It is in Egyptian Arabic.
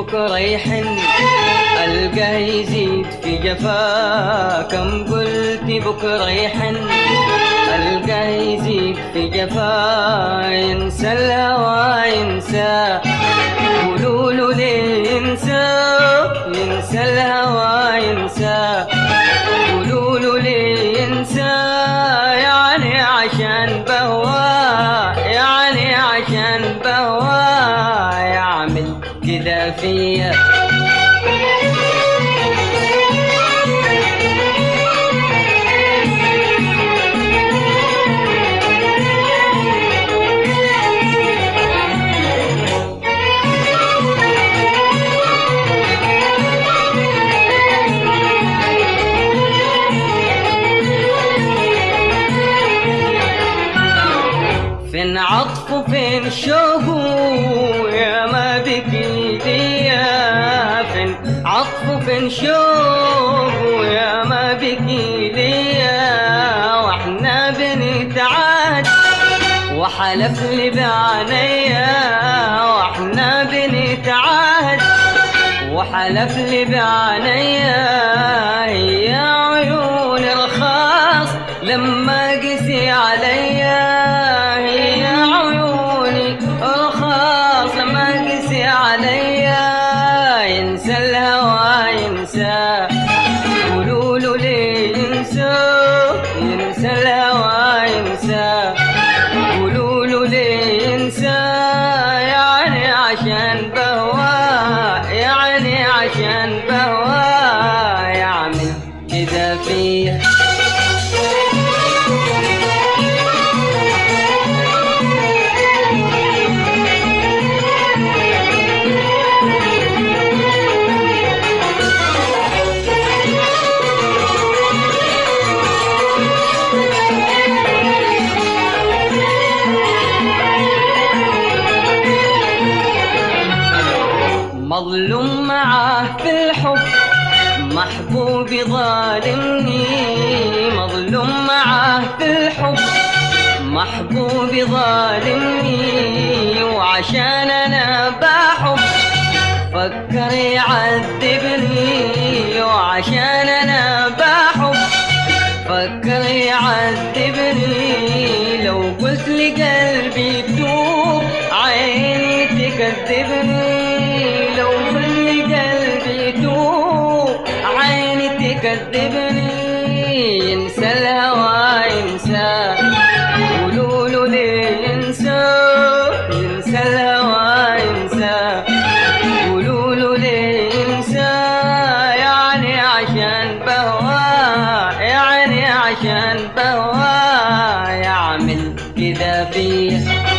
بكرة يحن ألقاه يزيد في جفا كم قلت بكرة يحن ألقاه يزيد في جفا ينسى الهوى ينسى قولوا له ليه ينسى ينسى الهوى ينسى قولوا له ليه ينسى يعني عشان بهوى يعني عشان بهوى يعمل كده فيا فين عطفه فين شوقه يا ما بكي ليا فين عطفه فين شوقه يا ما بكي ليا واحنا بنتعاد وحلف لي بعينيا واحنا بنتعاد وحلف لي بعينيا هي عيون الخاص لما قسي عليا هي عيوني الخاص لما قسي عليا ينسى الهوى ينسى قولوا له ليه ينسى ينسى الهوى ينسى قولوا له ليه ينسى يعني عشان بهوى يعني عشان بهوى يعمل كده فيه مظلوم معاه في الحب محبوبي ظالمني مظلوم معاه في الحب محبوبي ظالمني وعشان انا بحب فكر يعذبني وعشان انا بحب فكر يعذبني لو قلت لقلبي توب عيني تكذبني لو قلت لقلبي توب عيني تكذبني ينسى الهوى ينسى قولوا له ليه ينسى ينسى الهوى ينسى قولوا له ليه ينسى يعني عشان بهوى يعني عشان بهوى يعمل كده فيه